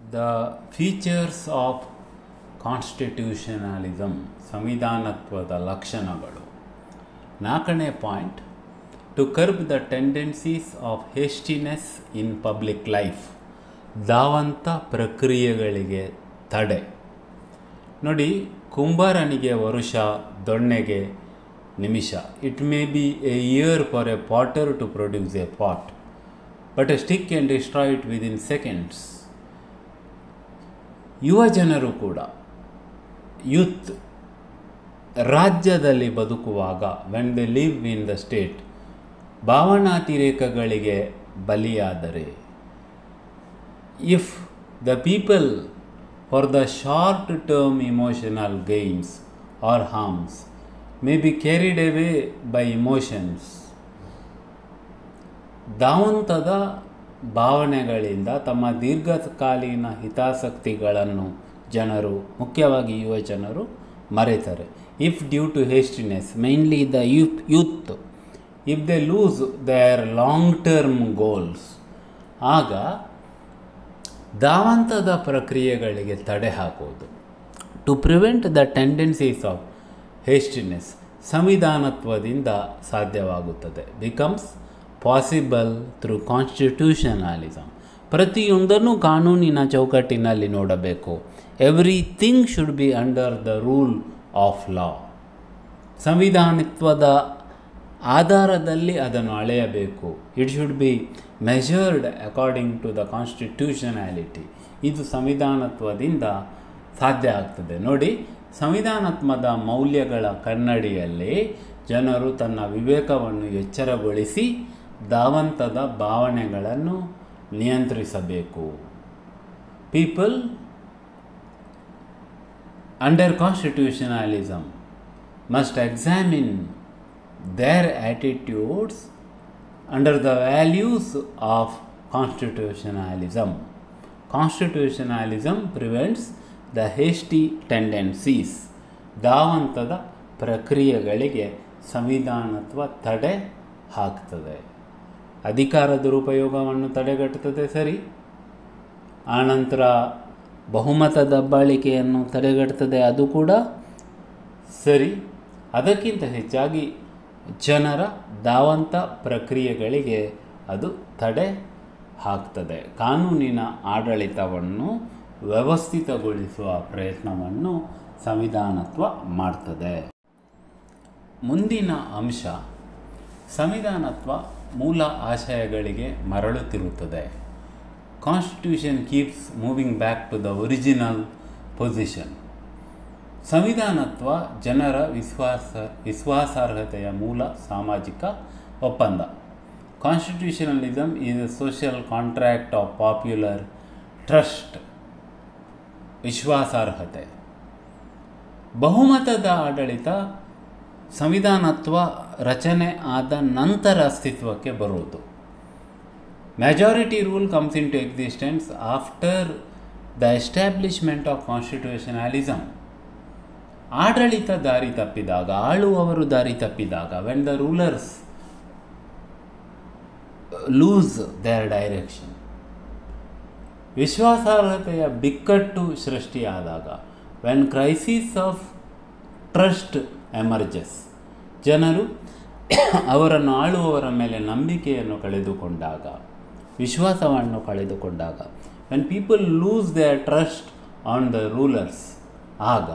the features of constitutionalism ಸಂವಿಧಾನತ್ವದ ಲಕ್ಷಣಗಳು ನಾಲ್ಕನೇ point to curb the tendencies of hastiness in public life ಧಾವಂತ ಪ್ರಕ್ರಿಯೆಗಳಿಗೆ ತಡೆ ನೋಡಿ ಕುಂಬಾರನಿಗೆ ವರುಷ ದೊಣ್ಣೆಗೆ ನಿಮಿಷ it may be a year for a potter to produce a pot but a stick can destroy it within seconds ಯುವ ಜನರು ಕೂಡ ಯೂತ್ ರಾಜ್ಯದಲ್ಲಿ ಬದುಕುವಾಗ when they live in the state ಭಾವನಾತಿರೇಕಗಳಿಗೆ ಬಲಿಯಾದರೆ if the people for the short term emotional gains or harms May be carried away by emotions ಧಾವಂತದ ಭಾವನೆಗಳಿಂದ ತಮ್ಮ ದೀರ್ಘಕಾಲೀನ ಹಿತಾಸಕ್ತಿಗಳನ್ನು ಜನರು ಮುಖ್ಯವಾಗಿ ಯುವ ಜನರು ಮರೆತಾರೆ if due to hastiness mainly the youth youth if they lose their long term goals ಆಗ ಧಾವಂತದ ಪ್ರಕ್ರಿಯೆಗಳಿಗೆ ತಡೆ ಹಾಕುವುದು to prevent the tendencies of hastiness ಸಂವಿಧಾನತ್ವದಿಂದ ಸಾಧ್ಯವಾಗುತ್ತದೆ ಬಿಕಮ್ಸ್ ಪಾಸಿಬಲ್ ಥ್ರೂ ಕಾನ್ಸ್ಟಿಟ್ಯೂಷನಲಿಸಮ್ ಪ್ರತಿಯೊಂದನ್ನು ಕಾನೂನಿನ ಚೌಕಟ್ಟಿನಲ್ಲಿ ನೋಡಬೇಕು everything should be under the rule of law ಸಂವಿಧಾನಿತ್ವದ ಆಧಾರದಲ್ಲಿ ಅದನ್ನು ಅಳೆಯಬೇಕು it should be measured according to the constitutionality ಇದು ಸಂವಿಧಾನತ್ವದಿಂದ ಸಾಧ್ಯ ಆಗ್ತದೆ ನೋಡಿ ಸಂವಿಧಾನಾತ್ಮದ ಮೌಲ್ಯಗಳ ಕನ್ನಡಿಯಲ್ಲಿ ಜನರು ತನ್ನ ವಿವೇಕವನ್ನು ಎಚ್ಚರಗೊಳಿಸಿ ಧಾವಂತದ ಭಾವನೆಗಳನ್ನು ನಿಯಂತ್ರಿಸಬೇಕು people under constitutionalism must examine their attitudes under the values of constitutionalism constitutionalism prevents the hasty tendencies ಧಾವಂತದ ಪ್ರಕ್ರಿಯೆಗಳಿಗೆ ಸಂವಿಧಾನತ್ವ ತಡೆ ಹಾಕ್ತದೆ ಅಧಿಕಾರ ದುರುಪಯೋಗವನ್ನು ತಡೆಗಟ್ಟುತ್ತದೆ ಸರಿ ಆನಂತರ ಬಹುಮತ ದಬ್ಬಾಳಿಕೆಯನ್ನು ತಡೆಗಟ್ಟುತ್ತದೆ ಅದು ಕೂಡ ಸರಿ ಅದಕ್ಕಿಂತ ಹೆಚ್ಚಾಗಿ ಜನರ ಧಾವಂತ ಪ್ರಕ್ರಿಯೆಗಳಿಗೆ ಅದು ತಡೆ ಹಾಕ್ತದೆ ಕಾನೂನಿನ ಆಡಳಿತವನ್ನು ವ್ಯವಸ್ಥಿತಗೊಳಿಸುವ ಪ್ರಯತ್ನವನ್ನು ಸಂವಿಧಾನತ್ವ ಮಾಡ್ತದೆ ಮುಂದಿನ ಅಂಶ ಸಂವಿಧಾನತ್ವ ಮೂಲ ಆಶಯಗಳಿಗೆ ಮರಳುತ್ತಿರುತ್ತದೆ constitution keeps moving back to the original position ಸಂವಿಧಾನತ್ವ ಜನರ ವಿಶ್ವಾಸ ವಿಶ್ವಾಸಾರ್ಹತೆಯ ಮೂಲ ಸಾಮಾಜಿಕ ಒಪ್ಪಂದ constitutionalism is a social contract of popular trust ವಿಶ್ವಾಸಾರ್ಹತೆ ಬಹುಮತದ ಆಡಳಿತ ಸಂವಿಧಾನತ್ವ ರಚನೆ ಆದ ನಂತರ ಅಸ್ತಿತ್ವಕ್ಕೆ ಬರುವುದು majority rule comes into existence after the establishment of constitutionalism ಆಡಳಿತ ದಾರಿ ತಪ್ಪಿದಾಗ ಆಳುವವರು ದಾರಿ ತಪ್ಪಿದಾಗ when the rulers lose their direction ವಿಶ್ವಾಸಾರ್ಹತೆಯ ಬಿಕ್ಕಟ್ಟು ಸೃಷ್ಟಿಯಾದಾಗ when crisis of trust emerges ಜನರು ಅವರನ್ನು ಆಳುವವರ ಮೇಲೆ ನಂಬಿಕೆಯನ್ನು ಕಳೆದುಕೊಂಡಾಗ ವಿಶ್ವಾಸವನ್ನು ಕಳೆದುಕೊಂಡಾಗ when people lose their trust on the rulers ಆಗ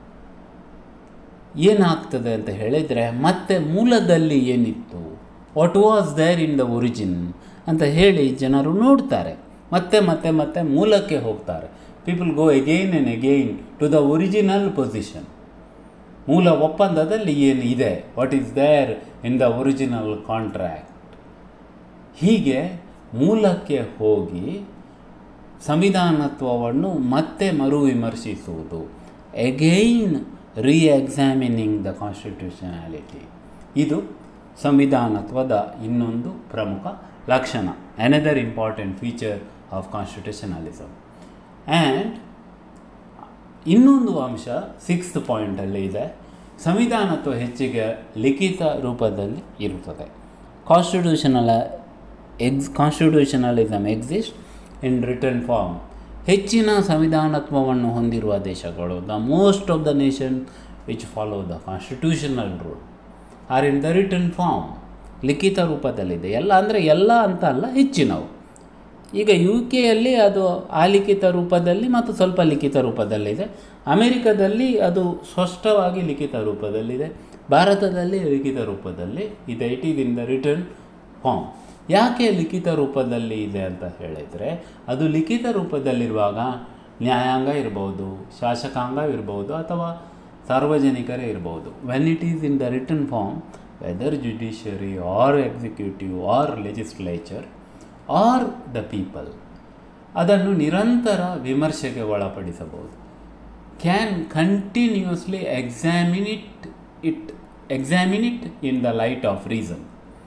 ಏನಾಗ್ತದೆ ಅಂತ ಹೇಳಿದರೆ ಮತ್ತೆ ಮೂಲದಲ್ಲಿ ಏನಿತ್ತು what was there in the origin ಅಂತ ಹೇಳಿ ಜನರು ನೋಡ್ತಾರೆ ಮತ್ತೆ ಮತ್ತೆ ಮತ್ತೆ ಮೂಲಕ್ಕೆ ಹೋಗ್ತಾರೆ people go again and again to the original position ಮೂಲ ಒಪ್ಪಂದದಲ್ಲಿ ಏನು ಇದೆ what is there in the original contract ಹೀಗೆ ಮೂಲಕ್ಕೆ ಹೋಗಿ ಸಂವಿಧಾನತ್ವವನ್ನು ಮತ್ತೆ ಮರು ವಿಮರ್ಶಿಸುವುದು again reexamining the constitutionality ಇದು ಸಂವಿಧಾನತ್ವದ ಇನ್ನೊಂದು ಪ್ರಮುಖ ಲಕ್ಷಣ another important feature of constitutionalism and ಇನ್ನೊಂದು ಅಂಶ ಸಿಕ್ಸ್ತ್ ಪಾಯಿಂಟಲ್ಲಿ ಇದೆ ಸಂವಿಧಾನತ್ವ ಹೆಚ್ಚಿಗೆ ಲಿಖಿತ ರೂಪದಲ್ಲಿ ಇರುತ್ತದೆ constitutional ex constitutionalism exist in written form ಹೆಚ್ಚಿನ ಸಂವಿಧಾನತ್ವವನ್ನು ಹೊಂದಿರುವ ದೇಶಗಳು the most of the nation which follow the constitutional rule are in the written form ಲಿಖಿತ ರೂಪದಲ್ಲಿದೆ ಎಲ್ಲ ಅಂದರೆ ಎಲ್ಲ ಅಂತ ಅಲ್ಲ ಹೆಚ್ಚಿನವು ಈಗ ಯು ಕೆಯಲ್ಲಿ ಅದು ಅಲಿಖಿತ ರೂಪದಲ್ಲಿ ಮತ್ತು ಸ್ವಲ್ಪ ಲಿಖಿತ ರೂಪದಲ್ಲಿದೆ ಅಮೆರಿಕದಲ್ಲಿ ಅದು ಸ್ಪಷ್ಟವಾಗಿ ಲಿಖಿತ ರೂಪದಲ್ಲಿದೆ ಭಾರತದಲ್ಲಿ ಲಿಖಿತ ರೂಪದಲ್ಲಿ ಇದೆ it is in the written form ಯಾಕೆ ಲಿಖಿತ ರೂಪದಲ್ಲಿ ಇದೆ ಅಂತ ಹೇಳಿದರೆ ಅದು ಲಿಖಿತ ರೂಪದಲ್ಲಿರುವಾಗ ನ್ಯಾಯಾಂಗ ಇರ್ಬೋದು ಶಾಸಕಾಂಗ ಇರ್ಬೋದು ಅಥವಾ ಸಾರ್ವಜನಿಕರೇ ಇರ್ಬೋದು when it is in the written form whether judiciary or executive or legislature or the people ಅದನ್ನು ನಿರಂತರ ವಿಮರ್ಶೆಗೆ ಒಳಪಡಿಸಬಹುದು can continuously examine it it examine it in the light of reason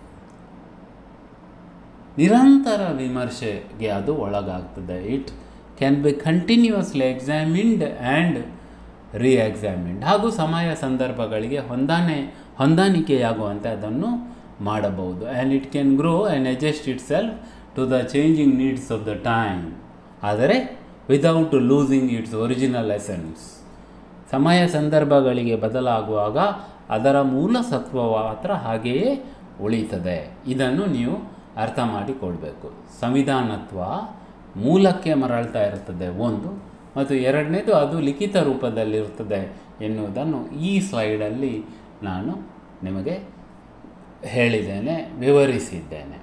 ನಿರಂತರ ವಿಮರ್ಶೆಗೆ ಅದು ಒಳಗಾಗ್ತದೆ it can be continuously examined and reexamined ಹಾಗೂ ಸಮಯ ಸಂದರ್ಭಗಳಿಗೆ ಹೊಂದಾಣೆ ಹೊಂದಾಣಿಕೆಯಾಗುವಂತೆ ಅದನ್ನು ಮಾಡಬಹುದು and it can grow and adjust itself to the changing needs of the time ಆದರೆ without losing its original essence ಸಮಯ ಸಂದರ್ಭಗಳಿಗೆ ಬದಲಾಗುವಾಗ ಅದರ ಮೂಲ ಸತ್ವ ಮಾತ್ರ ಹಾಗೆಯೇ ಉಳಿತದೆ ಇದನ್ನು ನೀವು ಅರ್ಥ ಮಾಡಿಕೊಳ್ಬೇಕು ಸಂವಿಧಾನತ್ವ ಮೂಲಕ್ಕೆ ಮರಳ್ತಾ ಇರುತ್ತದೆ ಒಂದು ಮತ್ತು ಎರಡನೇದು ಅದು ಲಿಖಿತ ರೂಪದಲ್ಲಿರುತ್ತದೆ ಎನ್ನುವುದನ್ನು ಈ ಸ್ಲೈಡಲ್ಲಿ ನಾನು ನಿಮಗೆ ಹೇಳಿದ್ದೇನೆ ವಿವರಿಸಿದ್ದೇನೆ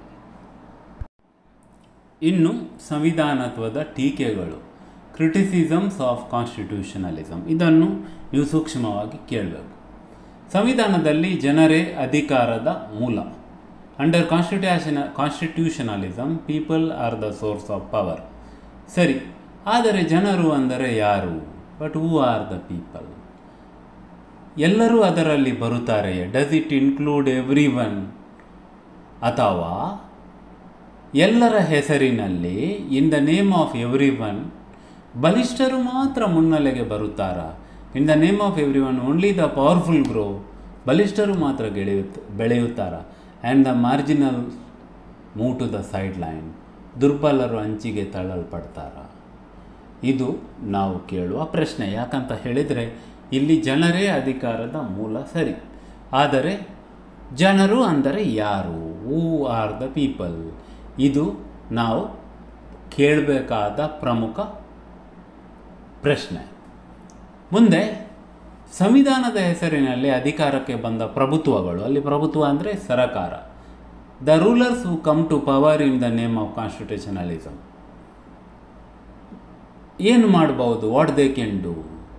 ಇನ್ನು ಸಂವಿಧಾನತ್ವದ ಟೀಕೆಗಳು ಕ್ರಿಟಿಸಿಸಮ್ಸ್ ಆಫ್ ಕಾನ್ಸ್ಟಿಟ್ಯೂಷನಲಿಸಮ್ ಇದನ್ನು ನೀವು ಸೂಕ್ಷ್ಮವಾಗಿ ಕೇಳಬೇಕು ಸಂವಿಧಾನದಲ್ಲಿ ಜನರೇ ಅಧಿಕಾರದ ಮೂಲ under constitution constitutionalism people are the source of power ಸರಿ ಆದರೆ ಜನರು ಅಂದರೆ ಯಾರು but who are the people ಎಲ್ಲರೂ ಅದರಲ್ಲಿ ಬರುತ್ತಾರೆಯೇ does it include everyone ಅಥವಾ ಎಲ್ಲರ ಹೆಸರಿನಲ್ಲಿ in the name of everyone ಬಲಿಷ್ಠರು ಮಾತ್ರ ಮುನ್ನೆಲೆಗೆ ಬರುತ್ತಾರಾ in the name of everyone only the powerful grow ಬಲಿಷ್ಠರು ಮಾತ್ರ ಗೆಳೆಯುತ್ತ ಬೆಳೆಯುತ್ತಾರಾ and the marginal move to the sideline ದುರ್ಬಲರು ಅಂಚಿಗೆ ತಳ್ಳಲ್ಪಡ್ತಾರಾ ಇದು ನಾವು ಕೇಳುವ ಪ್ರಶ್ನೆ ಯಾಕಂತ ಹೇಳಿದರೆ ಇಲ್ಲಿ ಜನರೇ ಅಧಿಕಾರದ ಮೂಲ ಸರಿ ಆದರೆ ಜನರು ಅಂದರೆ ಯಾರು ಹೂ ಆರ್ ದ ಪೀಪಲ್ ಇದು ನಾವು ಕೇಳಬೇಕಾದ ಪ್ರಮುಖ ಪ್ರಶ್ನೆ ಮುಂದೆ ಸಂವಿಧಾನದ ಹೆಸರಿನಲ್ಲಿ ಅಧಿಕಾರಕ್ಕೆ ಬಂದ ಪ್ರಭುತ್ವಗಳು ಅಲ್ಲಿ ಪ್ರಭುತ್ವ ಅಂದರೆ ಸರಕಾರ the rulers who come to power in the name of constitutionalism ಏನು ಮಾಡ್ಬೋದು ವಾಟ್ ದೇ ಕ್ಯಾನ್ ಡೂ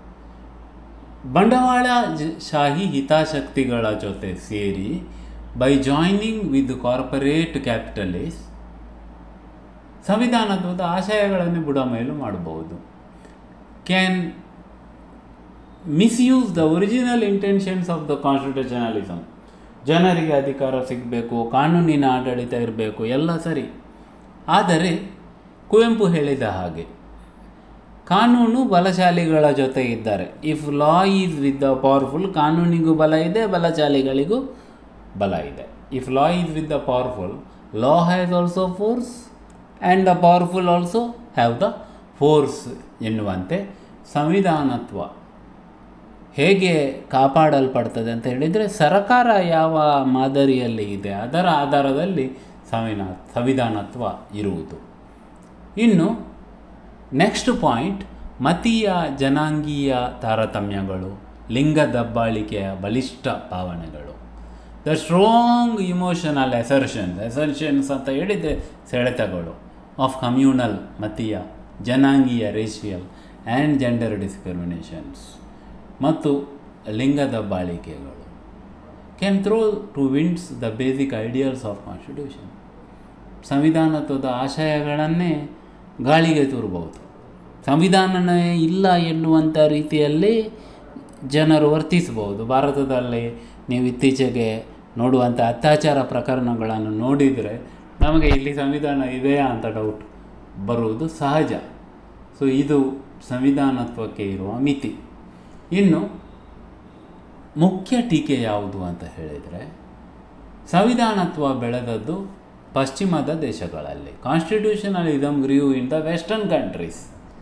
ಬಂಡವಾಳ ಜ- ಶಾಹಿ ಹಿತಾಸಕ್ತಿಗಳ ಜೊತೆ ಸೇರಿ by joining with corporate capitalist ಸಂವಿಧಾನದ ಆಶಯಗಳನ್ನು ಬುಡಮೇಲು ಮಾಡಬಹುದು can misuse the original intentions of the constitutionalism ಜನರಿಗೆ ಅಧಿಕಾರ ಸಿಗಬೇಕು ಕಾನೂನಿನ ಆಡಳಿತ ಇರಬೇಕು ಎಲ್ಲ ಸರಿ ಆದರೆ ಕುವೆಂಪು ಹೇಳಿದ ಹಾಗೆ ಕಾನೂನು ಬಲಶಾಲಿಗಳ ಜೊತೆ ಇದ್ದಾರೆ if law is with the powerful ಕಾನೂನಿಗೂ ಬಲ ಇದೆ ಬಲಶಾಲಿಗಳಿಗೂ ಬಲ ಇದೆ if law is with the powerful law has also force and the powerful also have the force ಎನ್ನುವಂತೆ ಸಂವಿಧಾನತ್ವ ಹೇಗೆ ಕಾಪಾಡಲ್ಪಡ್ತದೆ ಅಂತ ಹೇಳಿದರೆ ಸರಕಾರ ಯಾವ ಮಾದರಿಯಲ್ಲಿ ಇದೆ ಅದರ ಆಧಾರದಲ್ಲಿ ಸಂವಿನಾ ಸಂವಿಧಾನತ್ವ ಇರುವುದು ಇನ್ನು ನೆಕ್ಸ್ಟ್ ಪಾಯಿಂಟ್ ಮತೀಯ ಜನಾಂಗೀಯ ತಾರತಮ್ಯಗಳು ಲಿಂಗ ದಬ್ಬಾಳಿಕೆಯ ಬಲಿಷ್ಠ ಭಾವನೆಗಳು the strong emotional assertions assertions ಅಂತ ಹೇಳಿದರೆ ಸೆಳೆತಗಳು ಆಫ್ ಕಮ್ಯೂನಲ್ ಮತೀಯ ಜನಾಂಗೀಯ ರೇಷಿಯಲ್ ಆ್ಯಂಡ್ ಜೆಂಡರ್ ಡಿಸ್ಕ್ರಿಮಿನೇಷನ್ಸ್ ಮತ್ತು ಲಿಂಗ ದಬ್ಬಾಳಿಕೆಗಳು can throw to winds the basic ideals of constitution ಸಂವಿಧಾನತ್ವದ ಆಶಯಗಳನ್ನೇ ಗಾಳಿಗೆ ತೂರಬಹುದು ಸಂವಿಧಾನನೇ ಇಲ್ಲ ಎನ್ನುವಂಥ ರೀತಿಯಲ್ಲಿ ಜನರು ವರ್ತಿಸಬಹುದು ಭಾರತದಲ್ಲಿ ನೀವು ಇತ್ತೀಚೆಗೆ ನೋಡುವಂಥ ಅತ್ಯಾಚಾರ ಪ್ರಕರಣಗಳನ್ನು ನೋಡಿದರೆ ನಮಗೆ ಇಲ್ಲಿ ಸಂವಿಧಾನ ಇದೆಯಾ ಅಂತ ಡೌಟ್ ಬರುವುದು ಸಹಜ ಸೊ ಇದು ಸಂವಿಧಾನತ್ವಕ್ಕೆ ಇರುವ ಮಿತಿ ಇನ್ನು ಮುಖ್ಯ ಟೀಕೆ ಯಾವುದು ಅಂತ ಹೇಳಿದರೆ ಸಂವಿಧಾನತ್ವ ಬೆಳೆದದ್ದು ಪಶ್ಚಿಮದ ದೇಶಗಳಲ್ಲಿ constitutionalism grew in the western countries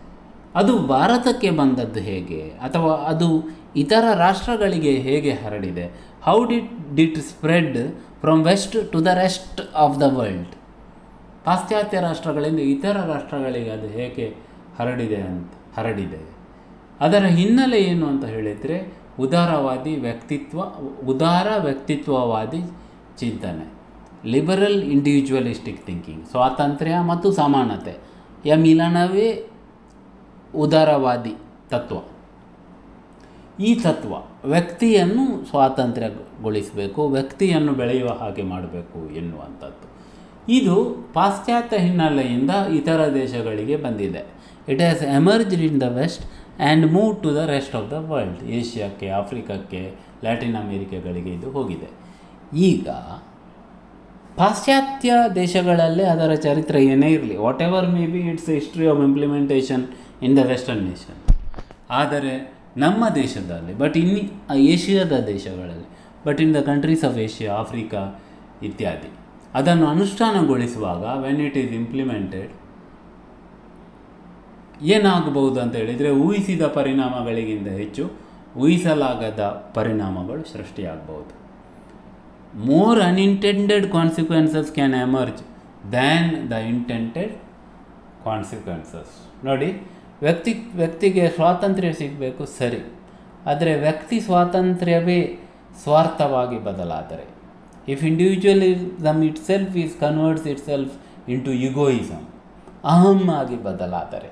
ಅದು ಭಾರತಕ್ಕೆ ಬಂದದ್ದು ಹೇಗೆ ಅಥವಾ ಅದು ಇತರ ರಾಷ್ಟ್ರಗಳಿಗೆ ಹೇಗೆ ಹರಡಿದೆ ಹೌ ಡಿಟ್ ಡಿಟ್ spread from west to the rest of the world ಪಾಶ್ಚಾತ್ಯ ರಾಷ್ಟ್ರಗಳಿಂದ ಇತರ ರಾಷ್ಟ್ರಗಳಿಗೆ ಅದು ಹೇಗೆ ಹರಡಿದೆ ಅಂತ ಹರಡಿದೆ ಅದರ ಹಿನ್ನೆಲೆ ಏನು ಅಂತ ಹೇಳಿದರೆ ಉದಾರವಾದಿ ವ್ಯಕ್ತಿತ್ವ ಉದಾರ ವ್ಯಕ್ತಿತ್ವವಾದಿ ಚಿಂತನೆ ಲಿಬರಲ್ ಇಂಡಿವಿಜುವಲಿಸ್ಟಿಕ್ ಥಿಂಕಿಂಗ್ ಸ್ವಾತಂತ್ರ್ಯ ಮತ್ತು ಸಮಾನತೆ ಯ ಮಿಲನವೇ ಉದಾರವಾದಿ ತತ್ವ ಈ ತತ್ವ ವ್ಯಕ್ತಿಯನ್ನು ಸ್ವಾತಂತ್ರ್ಯಗೊಳಿಸಬೇಕು ವ್ಯಕ್ತಿಯನ್ನು ಬೆಳೆಯುವ ಹಾಗೆ ಮಾಡಬೇಕು ಎನ್ನುವಂಥದ್ದು ಇದು ಪಾಶ್ಚಾತ್ಯ ಹಿನ್ನೆಲೆಯಿಂದ ಇತರ ದೇಶಗಳಿಗೆ ಬಂದಿದೆ it has emerged in the west and move to the rest of the world ಏಷ್ಯಾಕ್ಕೆ ಆಫ್ರಿಕಕ್ಕೆ ಲ್ಯಾಟಿನ್ ಅಮೇರಿಕೆಗಳಿಗೆ ಇದು ಹೋಗಿದೆ ಈಗ ಪಾಶ್ಚಾತ್ಯ ದೇಶಗಳಲ್ಲೇ ಅದರ ಚರಿತ್ರೆ ಏನೇ ಇರಲಿ whatever may be its history of implementation in the western nation ಆದರೆ ನಮ್ಮ ದೇಶದಲ್ಲಿ ಬಟ್ ಇನ್ ಏಷ್ಯಾದ ದೇಶಗಳಲ್ಲಿ but in the countries of Asia Africa ಇತ್ಯಾದಿ ಅದನ್ನು ಅನುಷ್ಠಾನಗೊಳಿಸುವಾಗ ವೆನ್ ಇಟ್ ಈಸ್ ಇಂಪ್ಲಿಮೆಂಟೆಡ್ ಏನಾಗಬಹುದು ಅಂತ ಹೇಳಿದರೆ ಊಹಿಸಿದ ಪರಿಣಾಮಗಳಿಗಿಂತ ಹೆಚ್ಚು ಊಹಿಸಲಾಗದ ಪರಿಣಾಮಗಳು ಸೃಷ್ಟಿಯಾಗಬಹುದು more unintended consequences can emerge than the intended consequences ನೋಡಿ ವ್ಯಕ್ತಿ ವ್ಯಕ್ತಿಗೆ ಸ್ವಾತಂತ್ರ್ಯ ಸಿಗಬೇಕು ಸರಿ ಆದರೆ ವ್ಯಕ್ತಿ ಸ್ವಾತಂತ್ರ್ಯವೇ ಸ್ವಾರ್ಥವಾಗಿ ಬದಲಾದರೆ if individualism itself is converts itself into egoism ಅಹಂ ಆಗಿ ಬದಲಾದರೆ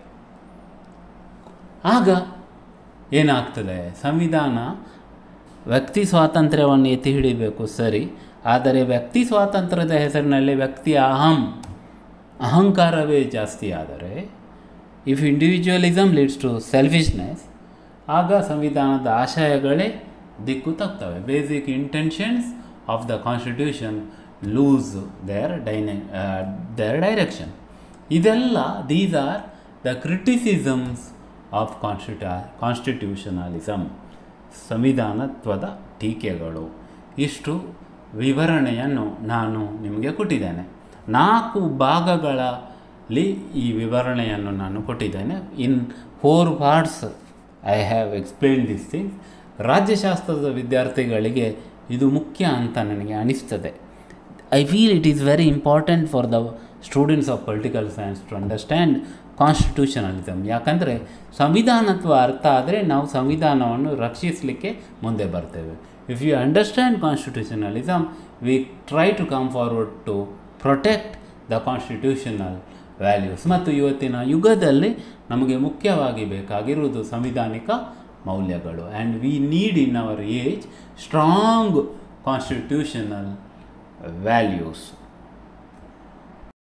ಆಗ ಏನಾಗ್ತದೆ ಸಂವಿಧಾನ ವ್ಯಕ್ತಿ ಸ್ವಾತಂತ್ರ್ಯವನ್ನು ಎತ್ತಿ ಹಿಡಿಬೇಕು ಸರಿ ಆದರೆ ವ್ಯಕ್ತಿ ಸ್ವಾತಂತ್ರ್ಯದ ಹೆಸರಿನಲ್ಲಿ ವ್ಯಕ್ತಿಯ ಅಹಂ ಅಹಂಕಾರವೇ ಜಾಸ್ತಿ ಆದರೆ if individualism leads to selfishness ಆಗ ಸಂವಿಧಾನದ ಆಶಯಗಳೇ ದಿಕ್ಕು ತಪ್ತವೆ basic intentions of the constitution lose their ಡೈನೆ ದೇರ್ ಡೈರೆಕ್ಷನ್ ಇದೆಲ್ಲ these are the criticisms of ಕಾನ್ಸ್ಟಿಟ್ಯಾ ಕಾನ್ಸ್ಟಿಟ್ಯೂಷನಲಿಸಮ್ ಸಂವಿಧಾನತ್ವದ ಟೀಕೆಗಳು ಇಷ್ಟು ವಿವರಣೆಯನ್ನು ನಾನು ನಿಮಗೆ ಕೊಟ್ಟಿದ್ದೇನೆ ನಾಲ್ಕು ಭಾಗಗಳಲ್ಲಿ ಈ ವಿವರಣೆಯನ್ನು ನಾನು ಕೊಟ್ಟಿದ್ದೇನೆ in four parts I have explain this things ರಾಜ್ಯಶಾಸ್ತ್ರದ ವಿದ್ಯಾರ್ಥಿಗಳಿಗೆ ಇದು ಮುಖ್ಯ ಅಂತ ನನಗೆ ಅನಿಸ್ತದೆ I feel it is very important for the students of political science to understand constitutionalism ಯಾಕಂದರೆ ಸಂವಿಧಾನತ್ವ ಅರ್ಥ ಆದರೆ ನಾವು ಸಂವಿಧಾನವನ್ನು ರಕ್ಷಿಸಲಿಕ್ಕೆ ಮುಂದೆ ಬರ್ತೇವೆ if you understand constitutionalism we try to come forward to protect the constitutional values ಮತ್ತು ಇವತ್ತಿನ ಯುಗದಲ್ಲಿ ನಮಗೆ ಮುಖ್ಯವಾಗಿ ಬೇಕಾಗಿರುವುದು ಸಂವಿಧಾನಿಕ ಮೌಲ್ಯಗಳು and we need in hour age strong constitutional values